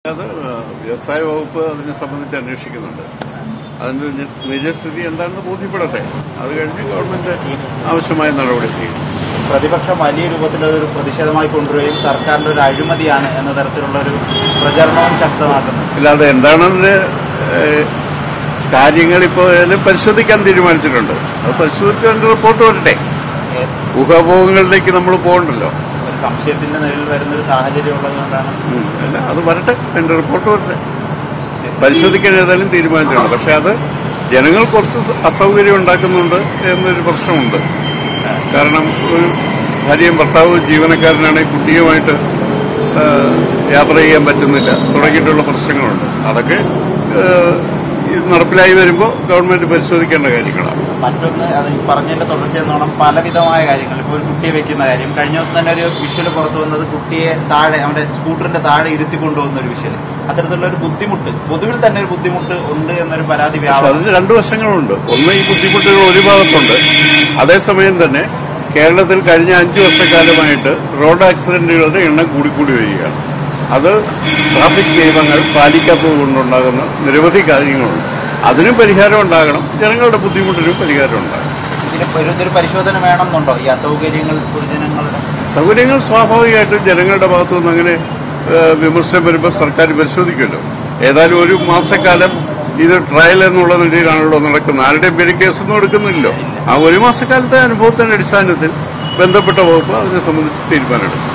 അത് വ്യവസായ വകുപ്പ് അതിനെ സംബന്ധിച്ച് അന്വേഷിക്കുന്നുണ്ട് അതിന്റെ നി- നിജസ്ഥിതി എന്താണെന്ന് ബോധ്യപ്പെടട്ടെ അത് കഴിഞ്ഞ് ഗവൺമെന്റ് ആവശ്യമായ നടപടി ചെയ്യും പ്രതിപക്ഷം വലിയ രൂപത്തിൽ ഒരു പ്രതിഷേധമായി കൊണ്ടുവരികയും സർക്കാരിന്റെ ഒരു അഴിമതിയാണ് എന്ന തരത്തിലുള്ള ഒരു പ്രചരണവും ശക്തമാക്കുന്നു അല്ലാതെ എന്താണെന്ന് ഏഹ്, കാര്യങ്ങൾ ഇപ്പോൾ ഏതായാലും പരിശോധിക്കാൻ തീരുമാനിച്ചിട്ടുണ്ട് അത് പരിശോധിച്ച് അതിന്റെ റിപ്പോർട്ട് വരട്ടെ ഏ, ഊഹാഭോഗങ്ങളിലേക്ക് നമ്മൾ പോകണ്ടല്ലോ ഒരു സംശയത്തിന്റെ നിഴലിൽ വരുന്ന ഒരു സാഹചര്യം ഉള്ളതുകൊണ്ടാണ് ഉം, അല്ല അത് വരട്ടെ അതിന്റെ റിപ്പോർട്ട് വരട്ടെ പരിശോധിക്കാൻ ഏതായാലും തീരുമാനിച്ചിട്ടുണ്ട് പക്ഷെ അത് ജനങ്ങൾ കുറച്ച് സ- അസൗകര്യം ഉണ്ടാക്കുന്നുണ്ട് എന്നൊരു പ്രശ്നമുണ്ട് കാരണം ഒരു ഭാര്യയും ഭർത്താവും ജീവനക്കാരനാണ് കുട്ടിയുമായിട്ട് ആ, യാത്ര ചെയ്യാൻ പറ്റുന്നില്ല തുടങ്ങിയിട്ടുള്ള പ്രശ്നങ്ങളുണ്ട് അതൊക്കെ ആ, ഇത് നടപ്പിലായി വരുമ്പോൾ ഗവൺമെന്റ് പരിശോധിക്കേണ്ട കാര്യങ്ങളാണ് മറ്റൊന്ന് അത് ഈ പറഞ്ഞതിന്റെ തുടർച്ചയെന്നോണം പലവിധമായ കാര്യങ്ങൾ ഇപ്പോൾ ഒരു കുട്ടിയെ വെക്കുന്ന കാര്യം കഴിഞ്ഞ ദിവസം തന്നെ ഒരു വിഷ്വൽ പുറത്തു വന്നത് കുട്ടിയെ താഴെ അവന്റെ സ്കൂട്ടറിന്റെ താഴെ ഇരുത്തി കൊണ്ടുപോകുന്ന ഒരു വിഷ്വൽ അത്തരത്തിലുള്ള ഒരു ബുദ്ധിമുട്ട് പൊതുവിൽ തന്നെ ഒരു ബുദ്ധിമുട്ട് ഉണ്ട് എന്നൊരു പരാതി പക്ഷെ വ്യാപകം അതിന് രണ്ട് വശങ്ങളുണ്ട് ഒന്ന് ഈ ബുദ്ധിമുട്ടുകൾ ഒരു ഭാഗത്തുണ്ട് അതേസമയം തന്നെ കേരളത്തിൽ കഴിഞ്ഞ അഞ്ചു വർഷക്കാലമായിട്ട് റോഡ് ആക്സിഡന്റുകളുടെ എണ്ണം കൂടിക്കൂടി വരികയാണ് അത് ട്രാഫിക് നിയമങ്ങൾ പാലിക്കാത്തത് കൊണ്ടുണ്ടാകുന്ന നിരവധി കാര്യങ്ങളുണ്ട് അതിനും പരിഹാരം ഉണ്ടാകണം ജനങ്ങളുടെ ബുദ്ധിമുട്ടിനും പരിഹാരം ഉണ്ടാകണം ഇതിന് ഒരു ഇതൊരു പരിശോധന വേണമെന്നുണ്ടോ ഈ അസൗകര്യങ്ങൾ പൊതുജനങ്ങളുടെ സൗകര്യങ്ങൾ സ്വാഭാവികമായിട്ടും ജനങ്ങളുടെ ഭാഗത്തു നിന്ന് അങ്ങനെ ഏഹ്, വിമർശനം വരുമ്പോൾ സർക്കാർ പരിശോധിക്കുമല്ലോ ഏതായാലും ഒരു മാസക്കാലം ഇത് ട്രയൽ എന്നുള്ള നിലയിലാണല്ലോ നടക്കുന്നത് ആരുടെയും പേര് കേസൊന്നും എടുക്കുന്നില്ലല്ലോ ആ ഒരു മാസക്കാലത്തെ അനുഭവത്തിന്റെ അടിസ്ഥാനത്തിൽ ബന്ധപ്പെട്ട വകുപ്പ് അതിനെ സംബന്ധിച്ച് തീരുമാനമെടുക്കും